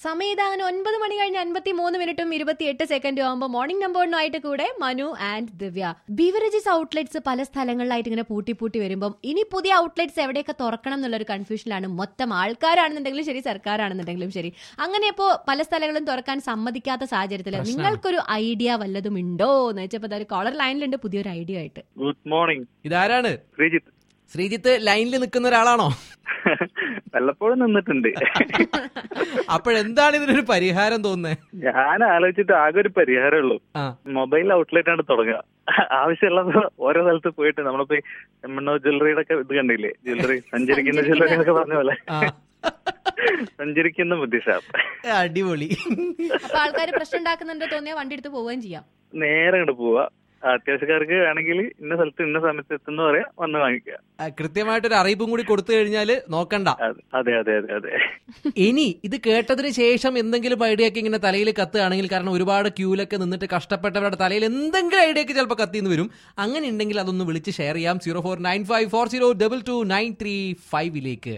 സമയം ഇത് അങ്ങനെ ഒൻപത് മണി കഴിഞ്ഞ് അൻപത്തി മൂന്ന് മിനിറ്റും ഇരുപത്തിയെട്ട് സെക്കൻഡും ആകുമ്പോൾ മോർണിംഗ് നമ്പറിനുമായിട്ട് കൂടെ Manu and Divya beverages outlets പല സ്ഥലങ്ങളിലായിട്ട് ഇങ്ങനെ പൂട്ടി പൂട്ടി വരുമ്പം ഇനി പുതിയ ഔട്ട്ലെറ്റ്സ് എവിടെയൊക്കെ തുറക്കണം എന്നുള്ളൊരു കൺഫ്യൂഷനിലാണ് മൊത്തം ആൾക്കാരാണെന്നുണ്ടെങ്കിലും ശരി സർക്കാരാണെന്നുണ്ടെങ്കിലും ശരി അങ്ങനെ ഇപ്പോൾ പല സ്ഥലങ്ങളും തുറക്കാൻ സമ്മതിക്കാത്ത സാഹചര്യത്തിൽ പ്രശ്നമാണ്. നിങ്ങൾക്കൊരു ഐഡിയ വല്ലതും ഉണ്ടോ എന്ന് വെച്ചപ്പോൾ ഒരു കോളർ ലൈനിലുണ്ട് പുതിയൊരു ഐഡിയ ആയിട്ട് ഗുഡ് മോർണിംഗ് ഇതാരാണ് ശ്രീജിത്ത് ശ്രീജിത്ത് ലൈനിൽ നിൽക്കുന്ന ഒരാളാണോ വല്ലപ്പോഴും നിന്നിട്ടുണ്ട് അപ്പോഴെന്താണ് ഇതിനൊരു പരിഹാരം തോന്നുന്നത് ഞാൻ ആലോചിച്ചിട്ട് ആകെ ഒരു പരിഹാരമേ ഉള്ളൂ ആ മൊബൈൽ ഔട്ട്ലെറ്റ് ആണ് തുടങ്ങുക ആവശ്യമുള്ള ഓരോ സ്ഥലത്ത് പോയിട്ട് നമ്മളിപ്പോ എമ്മണ്ണോ ജ്വല്ലറിയുടെ ഒക്കെ ഇത് കണ്ടില്ലേ ജ്വല്ലറി സഞ്ചരിക്കുന്ന ജ്വല്ലറി എന്നൊക്കെ പറഞ്ഞ പോലെ ആ. സഞ്ചരിക്കുന്ന ബുദ്ധി ഷാപ്പ് അടിപൊളി അപ്പൊ ആൾക്കാർ പ്രശ്നം ഉണ്ടാക്കുന്നുണ്ട് തോന്നിയാൽ വണ്ടി എടുത്ത് പോവുകയും ചെയ്യാം നേരെ അങ്ങോട്ട് പോവാ അത്യാവശ്യക്കാർക്ക് വേണമെങ്കിൽ ഇന്ന സ്ഥലത്ത് ഇന്ന സമയത്ത് എത്തുന്ന പറയാ വന്ന് വാങ്ങിക്കുക ആ, കൃത്യമായിട്ടൊരു അറിയിപ്പും കൂടി കൊടുത്തു കഴിഞ്ഞാല് നോക്കണ്ട അതെ അതെ അതെ അതെ അതെ ഇനി ഇത് കേട്ടതിന് ശേഷം എന്തെങ്കിലും ഐഡിയ ഒക്കെ ഇങ്ങനെ തലയിൽ കത്തുകയാണെങ്കിൽ കാരണം ഒരുപാട് ക്യൂലൊക്കെ നിന്നിട്ട് കഷ്ടപ്പെട്ടവരുടെ തലയിൽ എന്തെങ്കിലും ഐഡിയ ഒക്കെ ചിലപ്പോൾ കത്തിന്ന് വരും അങ്ങനെ ഉണ്ടെങ്കിൽ അതൊന്ന് വിളിച്ച് ഷെയർ ചെയ്യാം zero four nine five four zero double two nine three ഫൈവിലേക്ക്